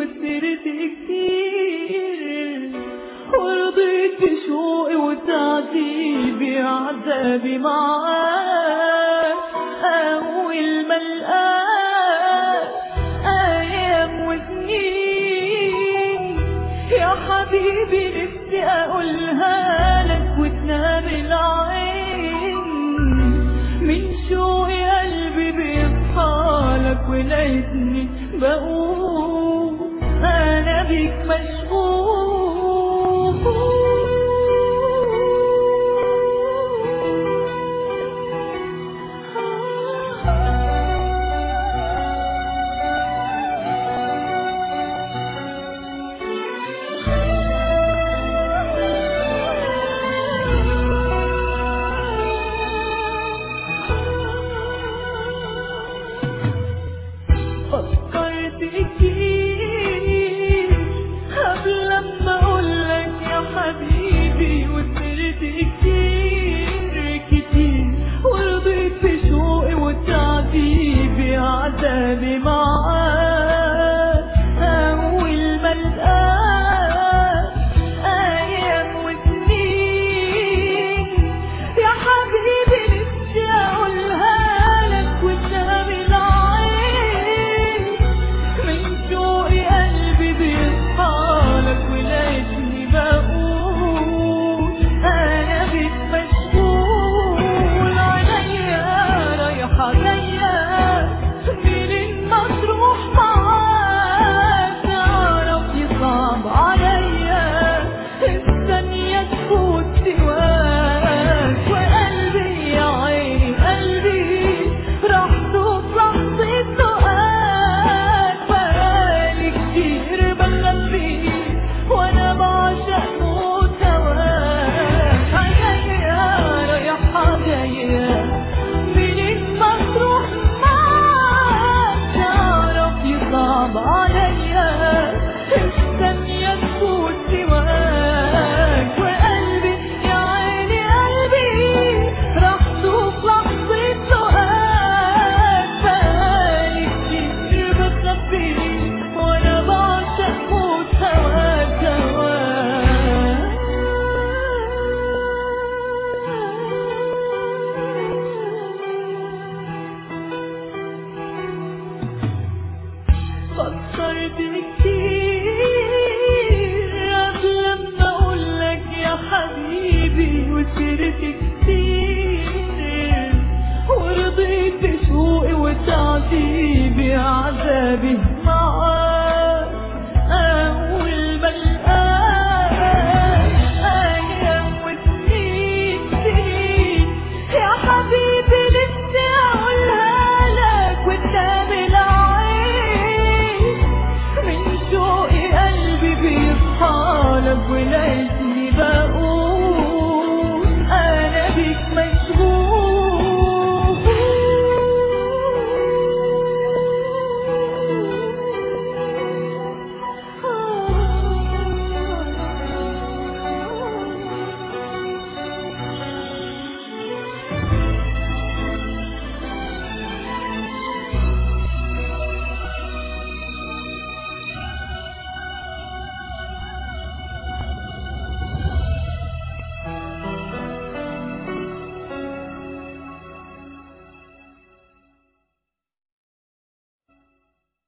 وسرت كتير ورضيت بشوقي وتعذيبي عذابي معاك أول ما القاك أيام وسنين يا حبيبي نفسي أقولها لك وتنام العين من شوقي قلبي بيصحالك ولقيتني بقول أنا بيك فكرت كتير قبل لما اقولك يا حبيبي وسرت كتير كتير ورضيت بشوقي وتعذيبي عذابي معاك اول ما القاك ايام وسنين يا حبيبي نفسي اقولها لك وتنام العين من شوقي قلبي بيصحالك ولقيتني بقول انا بيك مشغول عينيا رايحة جاية منين ما تروح معاك تعرف يصعب عليا الثانية تفوت سواك وقلبي يا عيني قلبي راح توصل لحظة سؤال بقالي كتير بخبي وانا بعشق موت هواك عينيا رايحة جاية منين ما تروح معاك تعرف يصعب عليا الثانية تفوت سواك وقلبي يا عيني قلبي راح توصل لحظة سؤال بقالي كتير بخبي وانا بعشق موت هواك فكرت كتير قبل لما اقولك يا حبيبي وسرت كتير ورضيت بشوقي وتعذيبي عذابي معاك